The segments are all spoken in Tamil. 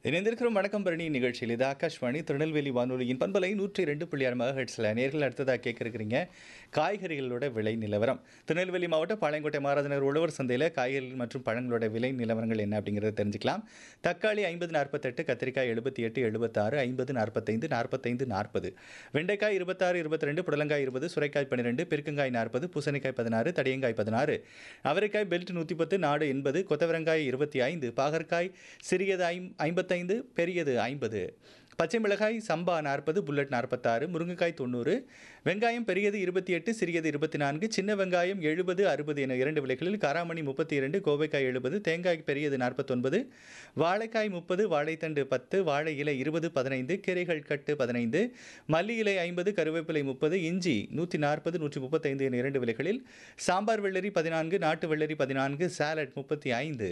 இணைந்திருக்கிறோம் வணக்கம் பரணி நிகழ்ச்சியில் இது ஆகாஷ்வாணி திருநெல்வேலி வானொலியின் பண்பலை நூற்றி ரெண்டு புள்ளி ஆறு மகஹெட்ஸில் நேர்கள் அடுத்ததாக கேட்க இருக்கிறீங்க காய்கறிகளோட விலை நிலவரம் திருநெல்வேலி மாவட்டம் பாளையங்கோட்டை மகாராஜநகர் உழவர் சந்தையில் காய்கறிகள் மற்றும் பழங்களோட விலை நிலவரங்கள் என்ன அப்படிங்கிறத தெரிஞ்சுக்கலாம் தக்காளி ஐம்பது நாற்பத்தெட்டு கத்திரிக்காய் எழுபத்தி எட்டு எழுபத்தாறு ஐம்பது நாற்பத்தைந்து நாற்பத்தைந்து நாற்பது வெண்டைக்காய் இருபத்தாறு இருபத்தி ரெண்டு புடலங்காய் இருபது சுரைக்காய் பன்னிரெண்டு பெருக்கங்காய் நாற்பது பூசணிக்காய் பதினாறு தடியங்காய் பதினாறு அவரைக்காய் பெல்ட் நூற்றி பத்து நாடு எண்பது கொத்தவரங்காய் இருபத்தி ஐந்து பாகற்காய் சிறியது ஐம் ஐம்பத்தைந்து பெரியது ஐம்பது பச்சை மிளகாய் சம்பா நாற்பது புல்லட் நாற்பத்தாறு முருங்கைக்காய் தொண்ணூறு வெங்காயம் பெரியது இருபத்தி எட்டு சிறியது இருபத்தி நான்கு சின்ன வெங்காயம் எழுபது அறுபது என இரண்டு விலைகளில் காராமணி முப்பத்தி இரண்டு கோவைக்காய் எழுபது தேங்காய் பெரியது நாற்பத்தொன்பது வாழைக்காய் முப்பது வாழைத்தண்டு பத்து வாழை இலை இருபது பதினைந்து கீரைகள் கட்டு பதினைந்து மல்லி இலை ஐம்பது கருவேப்பிலை முப்பது இஞ்சி நூற்றி நாற்பது நூற்றி முப்பத்தைந்து என இரண்டு விலைகளில் சாம்பார் வெள்ளரி பதினான்கு நாட்டு வெள்ளரி பதினான்கு சாலட் முப்பத்தி ஐந்து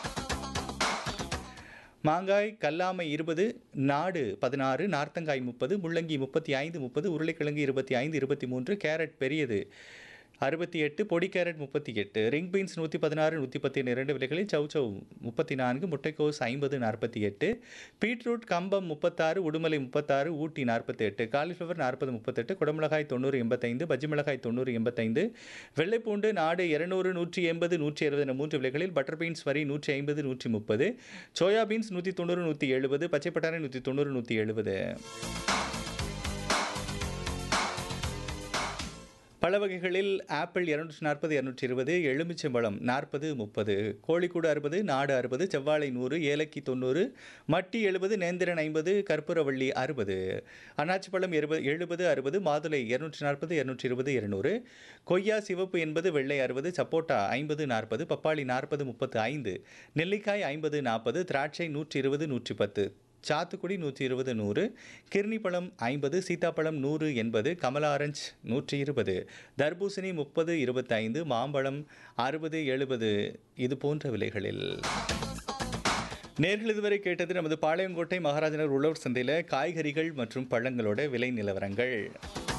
மாங்காய் கல்லாமை இருபது நாடு பதினாறு நார்த்தங்காய் முப்பது முள்ளங்கி முப்பத்தி ஐந்து முப்பது உருளைக்கிழங்கு இருபத்தி ஐந்து இருபத்தி மூன்று கேரட் பெரியது அறுபத்தி எட்டு பொடி கேரட் முப்பத்தி எட்டு ரிங் பீன்ஸ் நூற்றி பதினாறு நூற்றி பத்து இரண்டு விலைகளில் சௌச்சௌ முப்பத்தி நான்கு முட்டைக்கோஸ் ஐம்பது நாற்பத்தி எட்டு பீட்ரூட் கம்பம் முப்பத்தாறு உடுமலை முப்பத்தாறு ஊட்டி நாற்பத்தி எட்டு காலிஃப்ளவர் நாற்பது முப்பத்தெட்டு குடமிளகாய் தொண்ணூறு எண்பத்தைந்து பஜ்ஜி மிளகாய் தொண்ணூறு எண்பத்தைந்து வெள்ளைப்பூண்டு நாடு இருநூறு நூற்றி எண்பது நூற்றி இருபது என மூன்று விலைகளில் பட்டர் பீன்ஸ் வரி நூற்றி ஐம்பது நூற்றி முப்பது சோயா பீன்ஸ் நூற்றி தொண்ணூறு நூற்றி எழுபது பச்சை பட்டாணி நூற்றி தொண்ணூறு நூற்றி எழுபது பல வகைகளில் ஆப்பிள் இரநூற்றி நாற்பது இரநூற்றி இருபது எலுமிச்சம்பழம் நாற்பது முப்பது கோழிக்கூடு அறுபது நாடு அறுபது செவ்வாழை நூறு ஏலக்கி தொண்ணூறு மட்டி எழுபது நேந்திரன் ஐம்பது கற்பூரவள்ளி அறுபது அன்னாச்சிப்பழம் எழுபது எழுபது அறுபது மாதுளை இரநூற்றி நாற்பது இரநூற்றி இருபது இருநூறு கொய்யா சிவப்பு எண்பது வெள்ளை அறுபது சப்போட்டா ஐம்பது நாற்பது பப்பாளி நாற்பது முப்பத்து ஐந்து நெல்லிக்காய் ஐம்பது நாற்பது திராட்சை நூற்றி இருபது நூற்றி பத்து சாத்துக்குடி நூற்றி இருபது நூறு கிர்னி பழம் ஐம்பது சீத்தாப்பழம் நூறு எண்பது கமலா ஆரஞ்ச் நூற்றி இருபது தர்பூசணி முப்பது இருபத்தைந்து மாம்பழம் அறுபது எழுபது இது போன்ற விலைகளில் நேர்கள் இதுவரை கேட்டது நமது பாளையங்கோட்டை மகாராஜனர் உழவர் சந்தையில் காய்கறிகள் மற்றும் பழங்களோட விலை நிலவரங்கள்